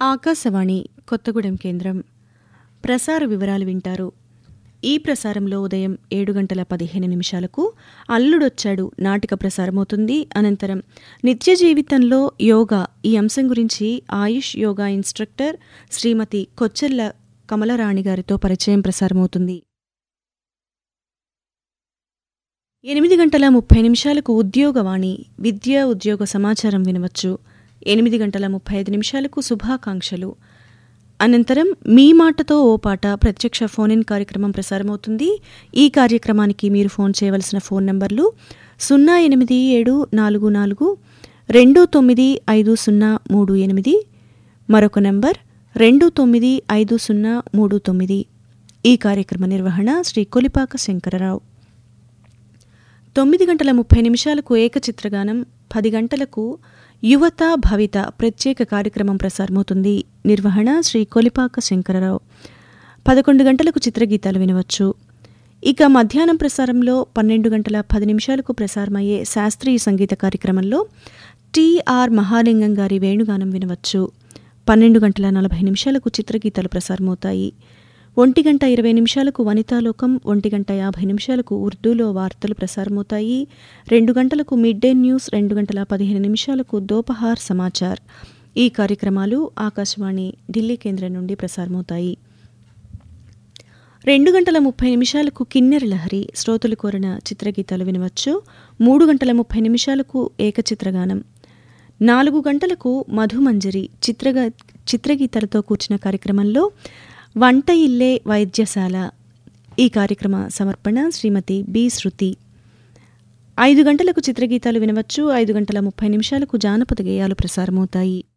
ఆకాశవాణి కొత్తగూడెం కేంద్రం ప్రసార వివరాలు వింటారు ఈ ప్రసారంలో ఉదయం ఏడు గంటల పదిహేను నిమిషాలకు అల్లుడొచ్చాడు నాటిక ప్రసారమవుతుంది అనంతరం నిత్య జీవితంలో యోగా ఈ అంశం గురించి ఆయుష్ యోగా ఇన్స్ట్రక్టర్ శ్రీమతి కొచ్చెర్ల కమలరాణి గారితో పరిచయం ప్రసారమవుతుంది ఎనిమిది గంటల ముప్పై నిమిషాలకు ఉద్యోగవాణి విద్యా ఉద్యోగ సమాచారం వినవచ్చు ఎనిమిది గంటల ముప్పై ఐదు నిమిషాలకు శుభాకాంక్షలు అనంతరం మీ మాటతో ఓ పాట ప్రత్యక్ష ఫోన్ ఇన్ కార్యక్రమం ప్రసారమవుతుంది ఈ కార్యక్రమానికి మీరు ఫోన్ చేయవలసిన ఫోన్ నంబర్లు సున్నా ఎనిమిది ఏడు నాలుగు నాలుగు రెండు తొమ్మిది ఐదు సున్నా మూడు ఎనిమిది మరొక నంబర్ రెండు తొమ్మిది ఐదు సున్నా మూడు తొమ్మిది ఈ కార్యక్రమ నిర్వహణ శ్రీ కొలిపాక శంకరరావు తొమ్మిది గంటల ముప్పై నిమిషాలకు ఏకచిత్రగానం పది గంటలకు యువత భవిత ప్రత్యేక కార్యక్రమం ప్రసారమవుతుంది నిర్వహణ శ్రీ కొలిపాక శంకరరావు పదకొండు గంటలకు చిత్రగీతాలు వినవచ్చు ఇక మధ్యాహ్నం ప్రసారంలో పన్నెండు గంటల పది నిమిషాలకు ప్రసారమయ్యే శాస్త్రీయ సంగీత కార్యక్రమంలో టిఆర్ మహాలింగం గారి వేణుగానం వినవచ్చు పన్నెండు గంటల నలభై నిమిషాలకు చిత్రగీతాలు ప్రసారమవుతాయి ఒంటి గంట ఇరవై నిమిషాలకు వనితాలోకం ఒంటి గంట యాభై నిమిషాలకు ఉర్దూలో వార్తలు ప్రసారమవుతాయి రెండు గంటలకు మిడ్ డే న్యూస్ రెండు గంటల పదిహేను నిమిషాలకు దోపహార్ సమాచార్ ఈ కార్యక్రమాలు ఆకాశవాణి ఢిల్లీ కేంద్రం నుండి ప్రసారమవుతాయి రెండు గంటల ముప్పై నిమిషాలకు కిన్నెర లహరి శ్రోతలు కోరిన చిత్రగీతాలు వినవచ్చు మూడు గంటల ముప్పై నిమిషాలకు ఏకచిత్రగానం నాలుగు గంటలకు మధుమంజరి చిత్రగా చిత్రగీతాలతో కూర్చిన కార్యక్రమంలో వంట ఇల్లే వైద్యశాల ఈ కార్యక్రమ సమర్పణ శ్రీమతి బి శృతి ఐదు గంటలకు చిత్రగీతాలు వినవచ్చు ఐదు గంటల ముప్పై నిమిషాలకు జానపద గేయాలు ప్రసారమవుతాయి